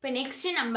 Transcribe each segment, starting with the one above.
இப்போ நெக்ஸ்ட் நம்ம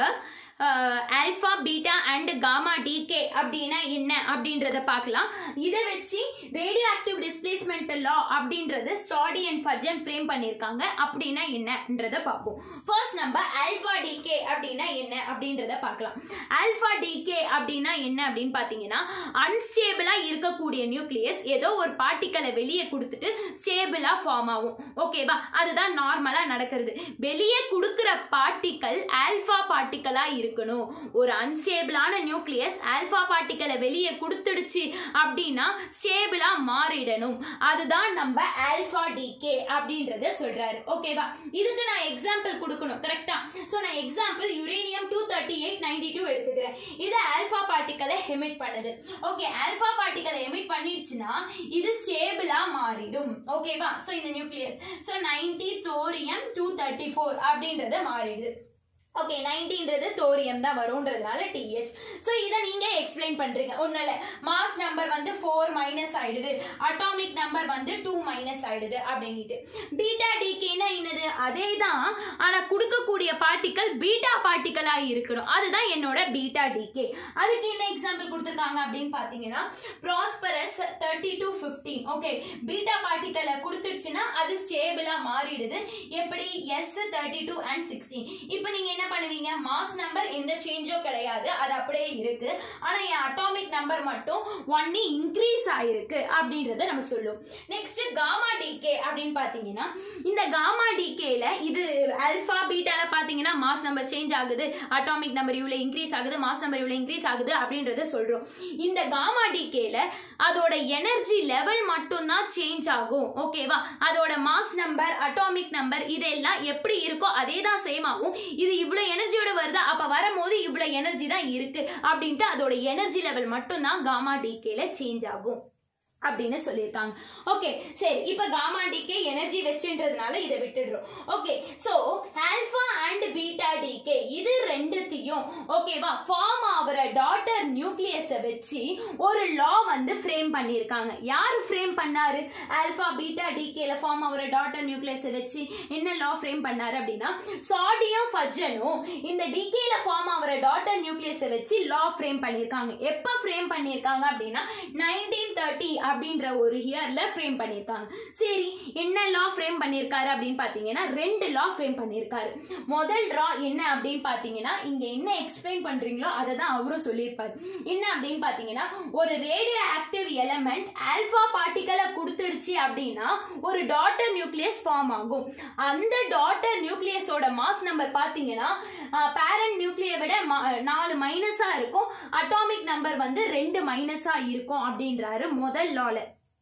alpha beta and gamma decay அப்படின்னா என்ன அப்படின்றத பார்க்கலாம் இதை வச்சு ரேடியோ ஆக்டிவ் டிஸ்பிளேஸ்மெண்ட் லா அப்படின்றது ஸ்டாடி அண்ட் ஃபஜன் ஃப்ரேம் பண்ணியிருக்காங்க அப்படின்னா என்னன்றத பார்ப்போம் ஃபர்ஸ்ட் நம்ம ஆல்ஃபா டிகே அப்படின்னா என்ன அப்படின்றத பார்க்கலாம் ஆல்ஃபா டிகே அப்படின்னா என்ன அப்படின்னு பார்த்தீங்கன்னா அன்ஸ்டேபிளாக இருக்கக்கூடிய நியூக்ளியஸ் ஏதோ ஒரு பார்ட்டிக்கலை வெளியே கொடுத்துட்டு ஸ்டேபிளாக ஃபார்ம் ஆகும் ஓகேவா அதுதான் நார்மலாக நடக்கிறது வெளியே கொடுக்குற பார்ட்டிக்கல் ஆல்ஃபா பார்ட்டிக்கலாக இருக்கணும் ஒரு அன்ஸ்டேபிளான நியூக்ளியஸ் ஆல்ஃபா பார்ட்டிக்கலை வெளியே கொடுத்துடுச்சு அப்படின்னா ஸ்டேபிளாக மாறிடணும் அதுதான் நம்ம ஆல்ஃபா டிகே அப்படின்றத சொல்றாரு ஓகேவா இதுக்கு நான் எக்ஸாம்பிள் கொடுக்கணும் கரெக்டா ஸோ நான் example uranium two thirty eight ninety two எடுத்துக்கிறேன் இது ஆல்ஃபா பார்ட்டிக்கலை எமிட் பண்ணுது ஓகே ஆல்ஃபா பார்ட்டிக்கலை எமிட் பண்ணிடுச்சுன்னா இது ஸ்டேபிளா மாறிடும் ஓகேவா ஸோ இந்த nucleus so ninety thorium two thirty four அப்படின்றத மாறிடுது ஓகே நைன்டின்றது தோரியம் தான் வரும்ன்றதுனால டிஹெச் ஸோ இதை நீங்கள் எக்ஸ்பிளைன் பண்ணுறீங்க ஒன்றும் இல்லை மாஸ் நம்பர் வந்து ஃபோர் மைனஸ் ஆயிடுது அட்டாமிக் நம்பர் வந்து டூ மைனஸ் ஆயிடுது அப்படின்ட்டு பீட்டா டிகேனா என்னது அதே தான் ஆனால் கொடுக்கக்கூடிய பார்ட்டிக்கல் பீட்டா பார்ட்டிக்கலாக இருக்கணும் அதுதான் என்னோட பீட்டா டிகே அதுக்கு என்ன எக்ஸாம்பிள் கொடுத்துருக்காங்க அப்படின்னு பார்த்தீங்கன்னா phosphorus thirty two fifteen okay beta பார்ட்டிக்கலை கொடுத்துருச்சுன்னா அது ஸ்டேபிளாக மாறிடுது எப்படி S thirty two and sixteen இப்போ நீங்கள் என்ன பண்ணுவீங்க மாஸ் நம்பர் எந்த சேஞ்சும் கிடையாது அது அப்படியே இருக்கு ஆனால் என் அட்டாமிக் நம்பர் மட்டும் ஒன்னு இன்க்ரீஸ் ஆயிருக்கு அப்படின்றத நம்ம சொல்லுவோம் நெக்ஸ்ட் காமா டிகே அப்படின்னு பார்த்தீங்கன்னா இந்த காமா டிகேல இது ஆல்ஃபா பீட்டால பார்த்தீங்கன்னா மாஸ் நம்பர் சேஞ்ச் ஆகுது அட்டாமிக் நம்பர் இவ்வளோ இன்க்ரீஸ் ஆகுது மாஸ் நம்பர் இவ்வளோ இன்க்ரீஸ் ஆகுது அப்படின்றத சொல்றோம் இந்த காமா டிகேல அதோட எனர்ஜி லெவல் மட்டும்தான் சேஞ்ச் ஆகும் ஓகேவா அதோட மாஸ் நம்பர் அட்டாமிக் நம்பர் இதெல்லாம் எப்படி இருக்கோ அதே தான் சேம் ஆகும் இது இவ்வளோ எனர்ஜியோட வருதா அப்போ வரும்போது இவ்வளோ எனர்ஜி தான் இருக்கு அப்படின்ட்டு அதோட எனர்ஜி லெவல் மட்டும்தான் காமா டிகேல சேஞ்ச் ஆகும் அப்படின்னு சொல்லியிருக்காங்க ஓகே சரி இப்போ காமா டிகே எனர்ஜி வச்சுன்றதுனால இதை விட்டுடுறோம் okay so alpha and beta decay இது ரெண்டுத்தையும் ஓகேவா ஃபார்ம் ஆகிற டாட்டர் நியூக்ளியஸை வச்சு ஒரு லா வந்து ஃப்ரேம் பண்ணியிருக்காங்க யார் ஃப்ரேம் பண்ணாரு ஆல்ஃபா பீட்டா டிகேல ஃபார்ம் ஆகிற டாட்டர் நியூக்ளியஸை வச்சு என்ன லா ஃப்ரேம் பண்ணாரு அப்படின்னா சாடியம் ஃபஜனும் இந்த டிகேல ஃபார்ம் ஆகிற டாட்டர் நியூக்ளியஸை வச்சு லா ஃப்ரேம் பண்ணியிருக்காங்க எப்போ ஃப்ரேம் பண்ணியிருக்காங்க அப்படின்னா நைன்டீன் தேர்ட்டி அப்படின்ற ஒரு இயர்ல ஃப்ரேம் பண்ணியிருக்காங்க சரி என்ன லா ஃப்ரேம் பண்ணியிருக்காரு அப்படின்னு பார்த்தீங்கன்னா ரெண்டு லா ஃப்ரேம் பண்ணியிருக்காரு முதல் லா என்ன அப்படின்னு பார்த்தீங்கன்னா இங்க என்ன எக்ஸ்பிளைன் பண்றீங்களோ அதை தான் அவரும் சொல்லியிருப்பாரு என்ன அப்படின்னு பார்த்தீங்கன்னா ஒரு ரேடியோ ஆக்டிவ் எலமெண்ட் ஆல்ஃபா பார்ட்டிக்கலை கொடுத்துடுச்சு அப்படின்னா ஒரு டாட்டர் நியூக்ளியஸ் ஃபார்ம் ஆகும் அந்த டாட்டர் நியூக்ளியஸோட மாஸ் நம்பர் பார்த்தீங்கன்னா பேரண்ட் நியூக்ளியை விட நாலு மைனஸா இருக்கும் அட்டாமிக் நம்பர் வந்து ரெண்டு மைனஸா இருக்கும் அப்படின்றாரு முதல் லால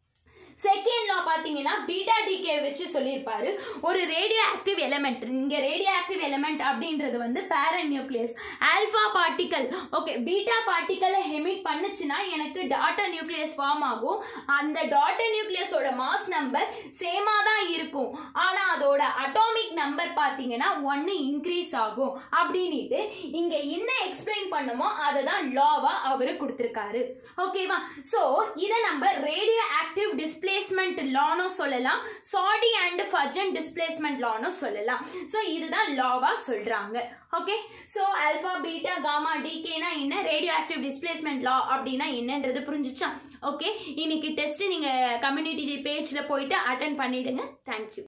செகண்ட் லா பார்த்தீங்கன்னா பீட்டா டிகே வச்சு சொல்லியிருப்பாரு ஒரு ரேடியோ ஆக்டிவ் எலமெண்ட் இங்கே ரேடியோ ஆக்டிவ் எலமெண்ட் அப்படின்றது வந்து parent nucleus alpha particle okay beta பார்ட்டிக்கலை ஹெமிட் பண்ணுச்சுன்னா எனக்கு டாட்டர் நியூக்ளியஸ் ஃபார்ம் ஆகும் அந்த டாட்டர் நியூக்ளியஸோட மாஸ் நம்பர் சேமாக தான் இருக்கும் ஆனால் அதோட அட்டாமிக் நம்பர் பார்த்தீங்கன்னா ஒன்று இன்க்ரீஸ் ஆகும் அப்படின்ட்டு இங்கே என்ன எக்ஸ்பிளைன் பண்ணுமோ அதை தான் லாவா அவர் கொடுத்துருக்காரு ஓகேவா ஸோ இதை நம்ம ரேடியோ ஆக்டிவ் டிஸ்பிளே டிஸ்பிளேஸ்மெண்ட் லானோ சொல்லலாம் சாடி அண்ட் ஃபஜன் டிஸ்பிளேஸ்மெண்ட் லானோ சொல்லலாம் ஸோ இதுதான் லாவா சொல்றாங்க okay so alpha beta gamma டிகேனா என்ன ரேடியோ ஆக்டிவ் டிஸ்பிளேஸ்மெண்ட் லா அப்படின்னா என்னன்றது புரிஞ்சிச்சா ஓகே இன்னைக்கு டெஸ்ட் நீங்க கம்யூனிட்டி பேஜ்ல போயிட்டு அட்டன் பண்ணிடுங்க தேங்க்யூ